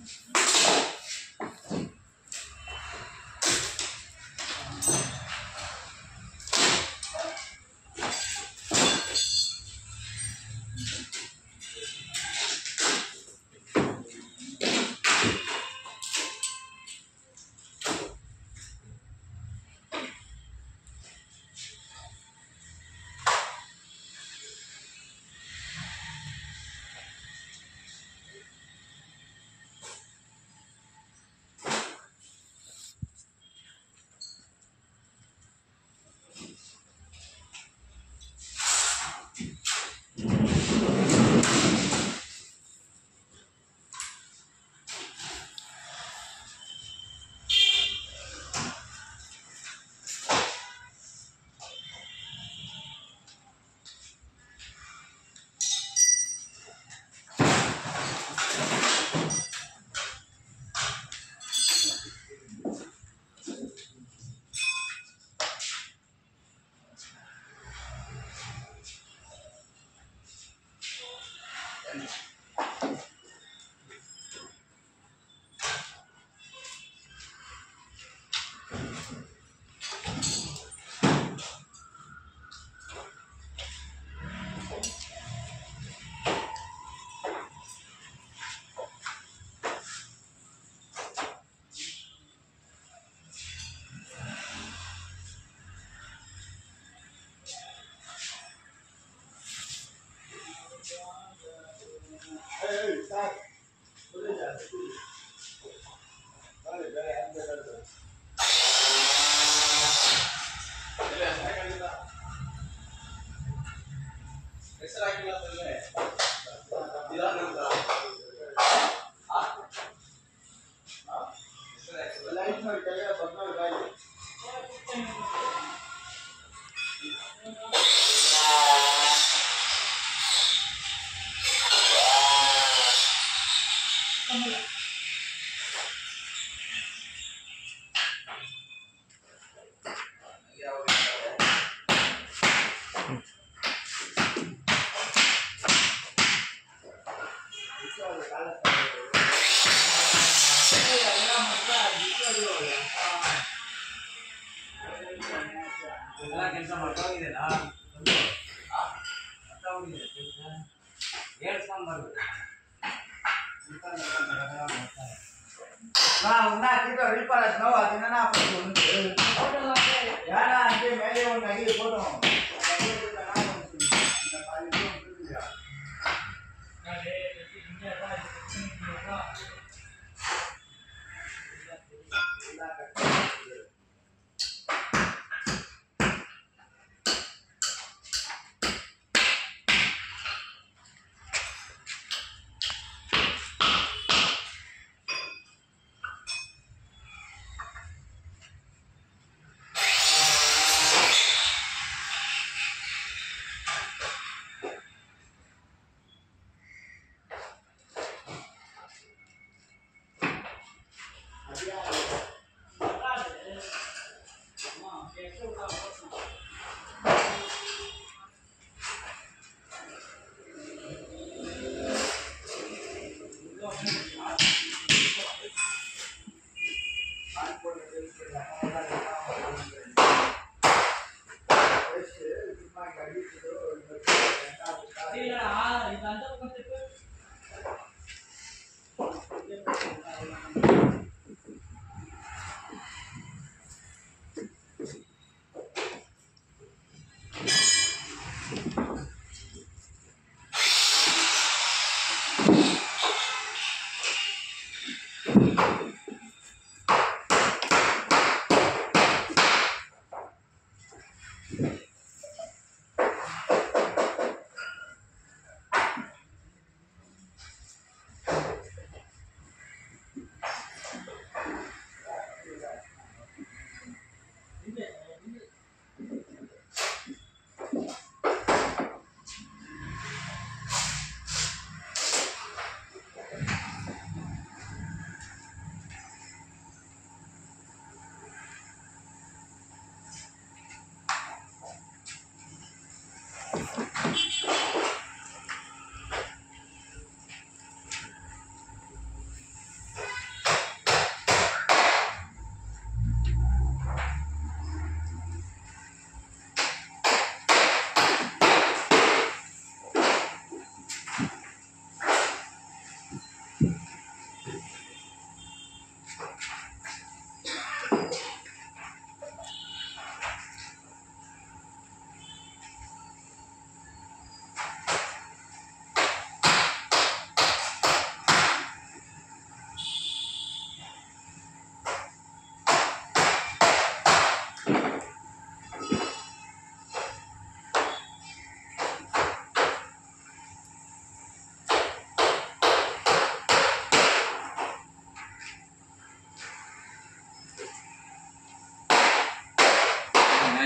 ಎಲ್ಲ ಕೆಲಸ ಮಾಡ್ಕೊಂಡಿದ್ದೀನ ಹೇಳ್ಸ್ಕೊಂಡ್ ಬರ್ಬೇಕು నా ఉన్నా కిలో వెళ్ళిపోలేదు నువ్వు అది నా ఏడా అంటే మేలే ఉన్నాయి ఫోటో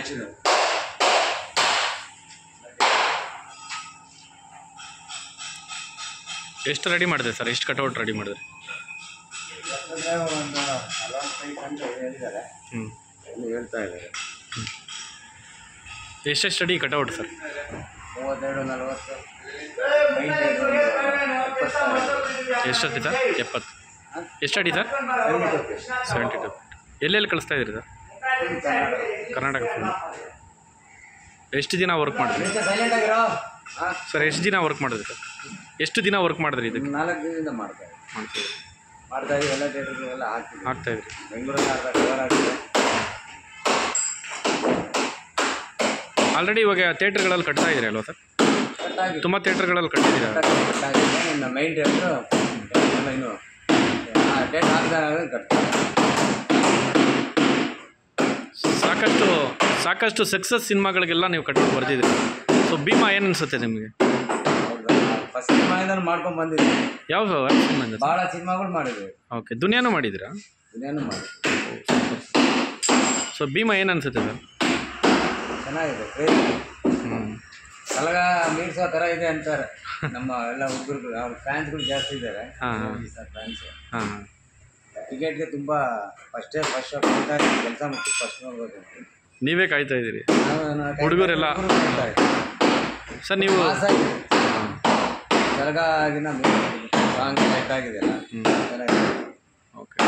ಹಾಕ್ಸಿದ್ರು ಎಷ್ಟು ರೆಡಿ ಮಾಡಿದೆ ಸರ್ ಎಷ್ಟು ಕಟೌಟ್ ರೆಡಿ ಮಾಡಿದ್ರಿ ಯಾಕಂದ್ರೆ ಒಂದು ನಲವತ್ತೈದು ಅಂತ ಹೇಳಿದ್ದಾರೆ ಹ್ಞೂ ಇಲ್ಲಿ ಹೇಳ್ತಾ ಇದ್ದಾರೆ ಎಷ್ಟೆಷ್ಟು ಅಡಿ ಕಟೌಟ್ ಸರ್ ಮೂವತ್ತೆರಡು ನಲವತ್ತು ಎಷ್ಟೊತ್ತಿ ಸರ್ ಎಪ್ಪತ್ತು ಎಷ್ಟು ಅಡಿ ಸರ್ ಸೆವೆಂಟಿ ಟು ಎಲ್ಲೆಲ್ಲಿ ಕಳಿಸ್ತಾ ಇದ್ದೀರಿ ಸರ್ ಕರ್ನಾಟಕ ಫುಲ್ ಎಷ್ಟು ದಿನ ವರ್ಕ್ ಮಾಡಿದ್ರಿ ಸೈಲೆಂಟ್ ಆಗಿರೋ ಹಾಂ ಸರ್ ಎಷ್ಟು ದಿನ ವರ್ಕ್ ಮಾಡಿದ್ರಿ ಸರ್ ಎಷ್ಟು ದಿನ ವರ್ಕ್ ಮಾಡಿದ್ರಿ ಇದಕ್ಕೆ ನಾಲ್ಕು ದಿನದಿಂದ ಮಾಡ್ತಾ ಇದ್ದೀವಿ ಮಾಡ್ತೀವಿ ಮಾಡ್ತಾ ಇದ್ದೀವಿ ಎಲ್ಲ ಥಿಯೇಟರ್ಗಳೆಲ್ಲ ಹಾಕ್ತೀವಿ ಆಗ್ತಾ ಇದ್ರಿ ಬೆಂಗಳೂರಲ್ಲಿ ಅರ್ಧ ಕವರ್ ಆಗಿದೆ ಆಲ್ರೆಡಿ ಇವಾಗ ಥಿಯೇಟ್ರ್ಗಳಲ್ಲಿ ಕಟ್ತಾ ಇದ್ದೀರಿ ಅಲ್ವಾ ಸರ್ ಕಟ್ಟಾಗಿ ತುಂಬ ಥಿಯೇಟ್ರ್ಗಳಲ್ಲಿ ಕಟ್ಟಿದ್ದೀರಾ ಕಟ್ಟಾಗಿದೆ ಇನ್ನು ಮೈನ್ ಥಿಯೇಟ್ರು ಎಲ್ಲ ಇನ್ನು ಡೇಟ್ ಹಾಕಿದಾಗ ಕಟ್ತಾರೆ ಸಾಕಷ್ಟು ಸಾಕಷ್ಟು ಸಕ್ಸಸ್ ಸಿನಿಮಾಗಳಿಗೆಲ್ಲ ನೀವು ಕಟ್ಕೊಂಡು ಬರ್ತಿದ್ದೀರಿ ಸೊ ಭೀಮಾ ಏನು ಅನಿಸುತ್ತೆ ನಿಮಗೆ ಫಸ್ಟ್ ಸಿನಿಮಾಯಿಂದ ಮಾಡ್ಕೊಂಡು ಬಂದಿದ್ವಿ ಯಾವ ಯಾವ ಸಿನಿಮಾ ಭಾಳ ಸಿನಿಮಾಗಳು ಮಾಡಿದ್ವಿ ಓಕೆ ದುನಿಯಾನು ಮಾಡಿದ್ದೀರಾ ಇನ್ನೇನು ಮಾಡಿದ್ವಿ ಸೊ ಭೀಮಾ ಏನು ಅನಿಸುತ್ತೆ ಸರ್ ಚೆನ್ನಾಗಿದೆ ಕ್ರೇಜ್ ಹ್ಞೂ ಸಲಗ ಮೀರ್ಸೋ ಥರ ಇದೆ ಅಂತಾರೆ ನಮ್ಮ ಎಲ್ಲ ಹುಡುಗರುಗಳು ಅವ್ರ ಫ್ಯಾನ್ಸ್ಗಳು ಜಾಸ್ತಿ ಇದ್ದಾರೆ ಹಾ, ಹಾ. ಫ್ಯಾನ್ಸ್ ಹಾಂ ಹಾಂ ಟಿಕೆಟ್ಗೆ ತುಂಬ ಫಸ್ಟೇ ಫಸ್ಟ್ ಶೋ ಕೆಲಸ ಮುಗಿಸಿ ಫಸ್ಟ್ ನೋಡ್ಬೇಕು ನೀವೇ ಕಾಯ್ತಾ ಇದ್ದೀರಿ ನಾವು- ನಾವು ಕೈ- ಹುಡುಗರೆಲ್ಲ? ಹುಡುಗರು ನೋಡ್ತಾ ಇದ್ದಾರೆ. ಸರ್ ನೀವು ಮಾಸ್ ಆಗಿದೆ. ಸಲಗಾಗಿನ ಸಾಂಗ್ ಸೆಟ್ ಆಗಿದೆ ಅಲ್ಲ ಹ್ಞೂ ಚೆನ್ನಾಗಿದೆ ಓಕೆ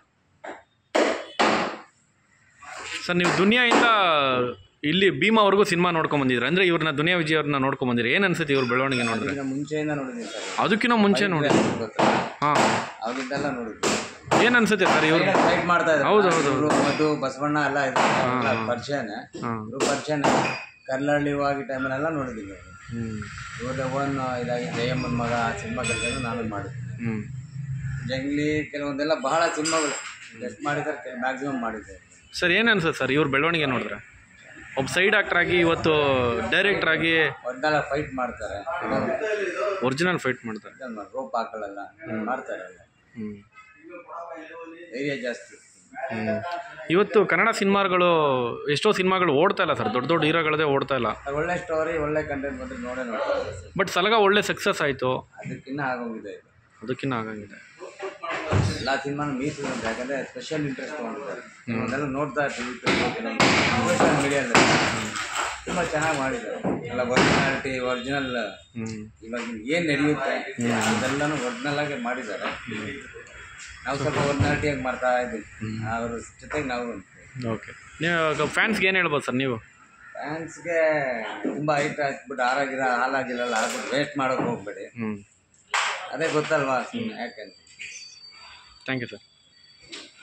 ಸರ್ ನೀವು ದುನಿಯಾಯಿಂದ ಇಲ್ಲಿ ಭೀಮಾವರೆಗೂ ಸಿನಿಮಾ ನೋಡ್ಕೊಂಡ್ ಬಂದಿದ್ರಿ ಅಂದರೆ ಇವ್ರನ್ನ ದುನಿಯಾ ವಿಜಯ್ ಅವ್ರನ್ನ ನೋಡ್ಕೊಂಡ್ ಬಂದಿರಿ ಏನು ಅನ್ಸುತ್ತೆ ಇವ್ರ ಬೆಳವಣಿಗೆ ನೋಡಿದ್ರೆ ಇದನ್ನ ಮುಂಚೆಯಿಂದ ನೋಡಿದ್ದೀನಿ ಸರ್ ಅದಕ್ಕಿಂತ ಮುಂಚೆ ನೋಡಿ ಗೊತ್ತಾ? ಹಾಂ ಅವಾಗಿಂದೆಲ್ಲ ನೋಡಿದ್ವಿ ಏನು ಅನ್ಸುತ್ತೆ ಸರ್ ಇವ್ರು ಫೈಟ್ ಮಾಡ್ತಾ ಇದ್ದಾರೆ ಹೌದು, ಹೌದು, ಇವ್ರು ಮಧು ಬಸವಣ್ಣ ಎಲ್ಲ ಇದ್ರು ಎಲ್ಲ ಹಾ. ಪರಿಚಯನೇ ಹಾಂ ಇವ್ರು ಪರಿಚಯನೇ ಕಲ್ಲಳ್ಳಿ ಹೋಗಿ ಟೈಮಲ್ಲೆಲ್ಲ ನೋಡಿದ್ದೀನಿ ಹ್ಞೂ ಇವ್ರದ್ದು ಓನ್ ಇದಾಗಿ ಜಯಮ್ಮನ ಮಗ ಆ ಸಿನಿಮಾ ಕೆಲಸ ನಾನು ಮಾಡಿದ್ದೀನಿ ಹ್ಞೂ ಜಂಗ್ಲಿ ಕೆಲವೊಂದೆಲ್ಲ ಬಹಳ ಸಿನಿಮಾಗಳು ಎಷ್ಟು ಮಾಡಿದ್ದಾರೆ ಮ್ಯಾಕ್ಸಿಮಮ್ ಮಾಡಿದ್ದಾರೆ ಸರ್ ಏನು ಅನ್ಸುತ್ತೆ ಸರ್ ಇವ್ರ ಬೆಳವಣಿಗೆ ನೋಡಿದ್ರೆ ಒಬ್ಬ ಸೈಡ್ ಆಕ್ಟರ್ ಆಗಿ ಇವತ್ತು ಡೈರೆಕ್ಟರ್ ಆಗಿ ಒಡ್ನೆಲ್ಲ ಫೈಟ್ ಮಾಡ್ತಾರೆ ಒರಿಜಿನಲ್ ಫೈಟ್ ಮಾಡ್ತಾರೆ ರೋಪ್ ಹಾಕಲ್ಲ ಮಾಡ್ತಾರೆ ಎಲ್ಲ. ಹ್ಞೂ ಧೈರ್ಯ ಜಾಸ್ತಿ ಹ್ಞೂ ಇವತ್ತು ಕನ್ನಡ ಸಿನಿಮಾಗಳು ಎಷ್ಟೋ ಸಿನಿಮಾಗಳು ಓಡ್ತಾ ಇಲ್ಲ ಸರ್ ದೊಡ್ಡ ದೊಡ್ಡ ಹೀರೋಗಳದೇ ಓಡ್ತಾ ಇಲ್ಲ ಅದು ಒಳ್ಳೆ ಸ್ಟೋರಿ ಒಳ್ಳೆ ಕಂಟೆಂಟ್ ಬಂದ್ರೆ ನೋಡೇ ನೋಡ್ತಾರೆ ಬಟ್ ಸಲಗ ಒಳ್ಳೆ ಸಕ್ಸಸ್ ಆಯಿತು ಅದಕ್ಕಿನ್ನ ಆಗೋಗಿದೆ ಇದು ಅದಕ್ಕಿನ್ನ ಆಗಂಗಿದೆ ಎಲ್ಲ ಸಿನಿಮಾನು ಮೀಸಲು ಅಂತ ಯಾಕಂದ್ರೆ ಸ್ಪೆಷಲ್ ಇಂಟ್ರೆಸ್ಟ್ ತೊಗೊಂಡಿದ್ದಾರೆ ಅದೆಲ್ಲ ನೋಡ್ತಾ ಇರ್ತೀವಿ ಸೋಷಿಯಲ್ ಮೀಡಿಯಲ್ಲಿ ತುಂಬ ಚೆನ್ನಾಗಿ ಮಾಡಿದ್ದಾರೆ ಎಲ್ಲ ಒರಿಜಿನಾಲಿಟಿ ಒರಿಜಿನಲ್ ಹ್ಞೂ ಇವಾಗ ಏನು ನಡೆಯುತ್ತೆ ಅದೆಲ್ಲನೂ ಒರಿಜಿನಲ್ ಆಗಿ ಮಾಡಿದ್ದಾರೆ ನಾವು ಸ್ವಲ್ಪ ಒರಿಜಿನಾಲಿಟಿಯಾಗಿ ಮಾಡ್ತಾ ಇದ್ದೀವಿ ಅವ್ರ ಜೊತೆಗೆ ನಾವು ಓಕೆ ನೀವು ಫ್ಯಾನ್ಸ್ಗೆ ಏನು ಹೇಳ್ಬೋದು ಸರ್ ನೀವು ಫ್ಯಾನ್ಸ್ಗೆ ತುಂಬ ಹೈಟ್ ಹಾಕ್ಬಿಟ್ಟು ಆರಾಗಿರ ಹಾಲಾಗಿರಲ್ಲ ಆಗ್ಬಿಟ್ಟು ವೇಸ್ಟ್ ಮಾಡೋಕೆ ಹೋಗ್ಬೇಡಿ ಹ್ಞೂ ಅದೇ ಗೊತ್ತಲ್ವಾ ಯಾಕಂತ ಥ್ಯಾಂಕ್ ಯು ಸರ್